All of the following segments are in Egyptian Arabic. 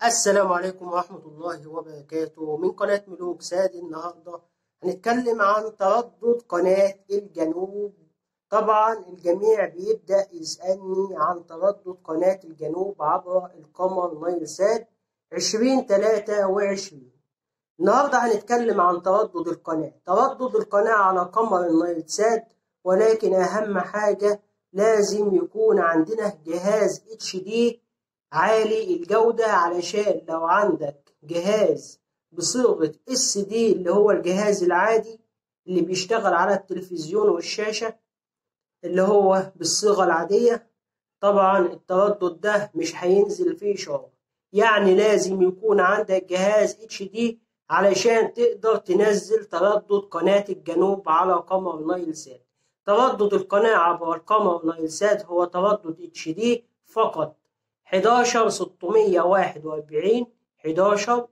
السلام عليكم ورحمة الله وبركاته من قناة ملوك ساد النهاردة هنتكلم عن تردد قناة الجنوب طبعا الجميع بيبدأ يسألني عن تردد قناة الجنوب عبر القمر نايل ساد عشرين تلاتة وعشرين النهاردة هنتكلم عن تردد القناة تردد القناة على قمر النايل ساد ولكن أهم حاجة لازم يكون عندنا جهاز اتش دي عالي الجودة علشان لو عندك جهاز بصيغة اس دي اللي هو الجهاز العادي اللي بيشتغل على التلفزيون والشاشة اللي هو بالصيغة العادية طبعا التردد ده مش هينزل فيه إشارة يعني لازم يكون عندك جهاز اتش دي علشان تقدر تنزل تردد قناة الجنوب على قمر نايل سات تردد القناة عبر القمر نايل سات هو تردد اتش دي فقط 11 641 11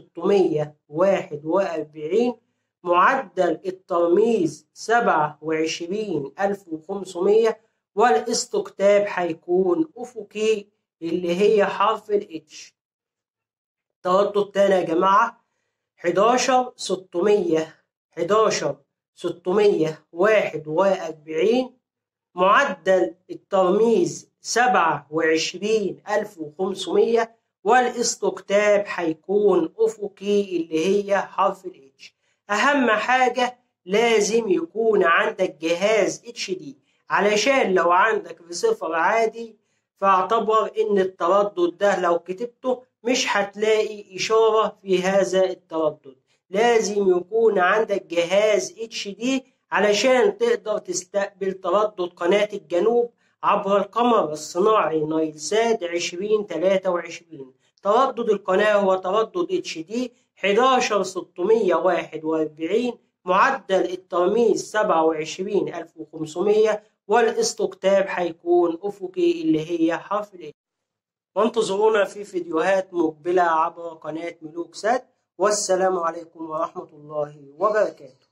641 معدل الترميز 27500 والاستقطاب هيكون أفقي اللي هي حرف الاتش تردد تاني يا جماعة 11 600 11 641 معدل الترميز سبعة وعشرين ألف وخمسمية والاستقطاب هيكون أفقي اللي هي حرف الاتش أهم حاجة لازم يكون عندك جهاز اتش دي علشان لو عندك ريسيفر عادي فاعتبر إن التردد ده لو كتبته مش هتلاقي إشارة في هذا التردد لازم يكون عندك جهاز اتش دي علشان تقدر تستقبل تردد قناة الجنوب عبر القمر الصناعي نايل ساد 2023 تردد القناة هو تردد اتش دي 11641 معدل الترميز 27500 والاستقطاب هيكون أفقي اللي هي حرف ال وانتظرونا في فيديوهات مقبلة عبر قناة ملوك سات والسلام عليكم ورحمة الله وبركاته